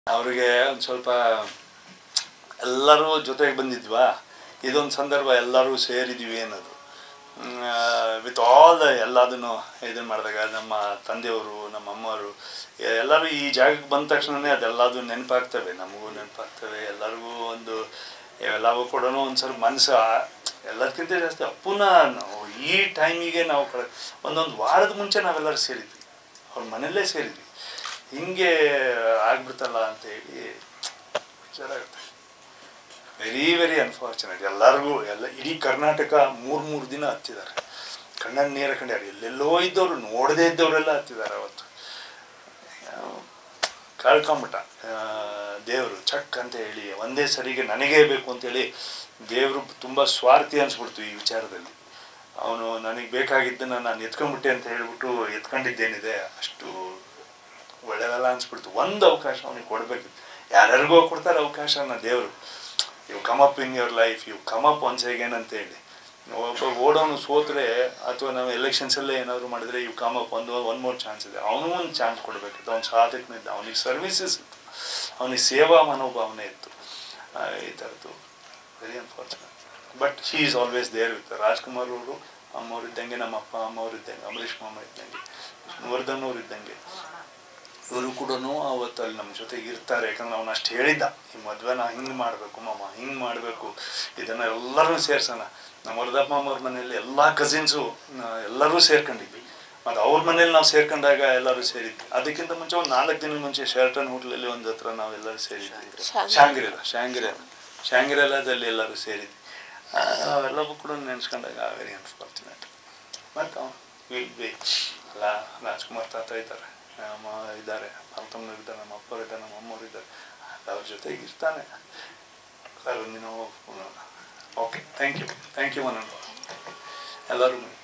ಅವರಿಗೆ ಒಂದು ಸ್ವಲ್ಪ ಎಲ್ಲರೂ ಜೊತೆಗೆ ಬಂದಿದ್ವಾ ಇದೊಂದು ಸಂದರ್ಭ ಎಲ್ಲರೂ ಸೇರಿದ್ವಿ ಅನ್ನೋದು ವಿತ್ ಆಲ್ ದ ಎಲ್ಲದನ್ನು ಇದನ್ನು ಮಾಡಿದಾಗ ನಮ್ಮ ತಂದೆಯವರು ನಮ್ಮ ಅಮ್ಮವರು ಎಲ್ಲರೂ ಈ ಜಾಗಕ್ಕೆ ಬಂದ ತಕ್ಷಣವೇ ಅದೆಲ್ಲದು ನೆನಪಾಗ್ತವೆ ನಮಗೂ ನೆನಪಾಗ್ತವೆ ಎಲ್ಲರಿಗೂ ಒಂದು ಎಲ್ಲವೂ ಕೂಡ ಒಂದು ಸ್ವಲ್ಪ ಮನಸ್ಸು ಎಲ್ಲದಕ್ಕಿಂತ ಜಾಸ್ತಿ ಅಪ್ಪುನ ನಾವು ಈ ಟೈಮಿಗೆ ನಾವು ಕಳೆ ಒಂದೊಂದು ವಾರದ ಮುಂಚೆ ನಾವೆಲ್ಲರೂ ಸೇರಿದ್ವಿ ಅವ್ರ ಮನೆಯಲ್ಲೇ ಸೇರಿದ್ವಿ ಹಿಂಗೆ ಆಗ್ಬಿಡ್ತಲ್ಲ ಅಂತ ಹೇಳಿ ವಿಚಾರ ಆಗುತ್ತೆ ವೆರಿ ವೆರಿ ಅನ್ಫಾರ್ಚುನೇಟ್ ಎಲ್ಲರಿಗೂ ಎಲ್ಲ ಇಡೀ ಕರ್ನಾಟಕ ಮೂರು ಮೂರು ದಿನ ಹತ್ತಿದ್ದಾರೆ ಕಣ್ಣಲ್ಲಿ ನೀರು ಕಂಡ್ಯಾರ ಎಲ್ಲೆಲ್ಲೋ ಇದ್ದವರು ನೋಡದೇ ಇದ್ದವರೆಲ್ಲ ಹತ್ತಿದ್ದಾರೆ ಅವತ್ತು ಕಳ್ಕೊಂಬಿಟ್ಟ ದೇವರು ಚಕ್ ಅಂತ ಹೇಳಿ ಒಂದೇ ಸರಿಗೆ ನನಗೇ ಬೇಕು ಅಂತೇಳಿ ದೇವರು ತುಂಬ ಸ್ವಾರ್ಥಿ ಅನ್ಸ್ಬಿಡ್ತು ಈ ವಿಚಾರದಲ್ಲಿ ಅವನು ನನಗೆ ಬೇಕಾಗಿದ್ದನ್ನು ನಾನು ಎತ್ಕೊಂಡ್ಬಿಟ್ಟೆ ಅಂತ ಹೇಳ್ಬಿಟ್ಟು ಎತ್ಕೊಂಡಿದ್ದೇನಿದೆ ಅಷ್ಟು ಒಳ್ಳೆಯದಲ್ಲ ಅನ್ಸ್ಬಿಡ್ತು ಒಂದು ಅವಕಾಶ ಅವನಿಗೆ ಕೊಡಬೇಕಿತ್ತು ಯಾರ್ಯಾರಿಗೋ ಕೊಡ್ತಾರೆ ಅವಕಾಶನ ದೇವರು you come up in your life you come up once again ಅಂತ ಹೇಳಿ ಒಬ್ಬ ಓಡೋನು ಸೋತ್ರೆ ಅಥವಾ ನಾವು ಎಲೆಕ್ಷನ್ಸಲ್ಲೇ ಏನಾದರೂ ಮಾಡಿದ್ರೆ ಇವು ಕಮ್ ಅಪ್ ಒಂದು ಒನ್ ಮೋರ್ ಚಾನ್ಸ್ ಇದೆ ಅವನು ಒಂದು ಚಾನ್ಸ್ ಕೊಡಬೇಕಿತ್ತು ಅವ್ನು ಸಾಧಕನಿದ್ದ ಅವನಿಗೆ ಸರ್ವಿಸಸ್ ಇತ್ತು ಅವನಿಗೆ ಸೇವಾ ಮನೋಭಾವನೆ ಇತ್ತು ಆ, ಈ ಥರದ್ದು very unfortunate but he is always there with Rajkumar ಅವರು ಅಮ್ಮವ್ರು ಇದ್ದಂಗೆ ನಮ್ಮ ಅಪ್ಪ ಅಮ್ಮವ್ರು ಇದ್ದಂಗೆ ಅಂಬರೀಷ್ ಮಾಮ ಇದ್ದಂಗೆ ವಿಷ್ಣುವರ್ಧನ್ ಅವ್ರು ಇದ್ದಂಗೆ ಇವರು ಕೂಡ ಅವತ್ತು ಅಲ್ಲಿ ನಮ್ಮ ಜೊತೆಗೆ ಇರ್ತಾರೆ ಯಾಕಂದ್ರೆ ಅವನು ಅಷ್ಟು ಹೇಳಿದ್ದ ಈ ಮದುವೆನ ಹಿಂಗೆ ಮಾಡಬೇಕು ಮಾಮ ಹಿಂಗೆ ಮಾಡಬೇಕು ಇದನ್ನು ಎಲ್ಲರೂ ಸೇರ್ಸೋಣ ನಮ್ಮ ವರದಪ್ಪ ಮಾಮವ್ರ ಮನೆಯಲ್ಲಿ ಎಲ್ಲ ಕಸಿನ್ಸು ಎಲ್ಲರೂ ಸೇರ್ಕೊಂಡಿದ್ವಿ ಮತ್ತು ಅವ್ರ ಮನೇಲಿ ನಾವು ಸೇರ್ಕೊಂಡಾಗ ಎಲ್ಲರೂ ಸೇರಿದ್ವಿ ಅದಕ್ಕಿಂತ ಮುಂಚೆ ಒಂದು ನಾಲ್ಕು ದಿನದ ಮುಂಚೆ ಶೆಲ್ಟನ್ ಹೋಟ್ಲಲ್ಲಿ ಒಂದು ಹತ್ರ ನಾವೆಲ್ಲರೂ ಸೇರಿದ್ವಿ ಶಾಂಗ್ರಿ. ಶಾಂಗ್ರಿಲ ಶಾಂಗ್ರಿಲ ಶಾಂಗ್ರಿಲಾದಲ್ಲಿ ಎಲ್ಲರೂ ಸೇರಿದ್ವಿ ಆ, ಅವೆಲ್ಲವೂ ಕೂಡ ನೆನೆಸ್ಕೊಂಡಾಗ ವೆರಿ ಅನ್ಫಾರ್ಚುನೇಟ್ ಮತ್ತು ವಿಲ್ ಬಿ ಎಲ್ಲ ರಾಜ್ಕುಮಾರ್ ತಾತ ಇದ್ದಾರೆ ನಮ್ಮ ಇದ್ದಾರೆ ಪಾಲ್ತಮ್ಮನವ್ರು ಇದ್ದಾರೆ ನಮ್ಮ ಅಪ್ಪರು ಇದ್ದಾರೆ ನಮ್ಮ ಅಮ್ಮವ್ರು ಇದ್ದಾರೆ ಅವ್ರ ಜೊತೆಗೆ ಇರ್ತಾನೆ ಸರ್ ಒಂದಿನ okay thank you thank you ಮನ ಎಲ್ಲರೂ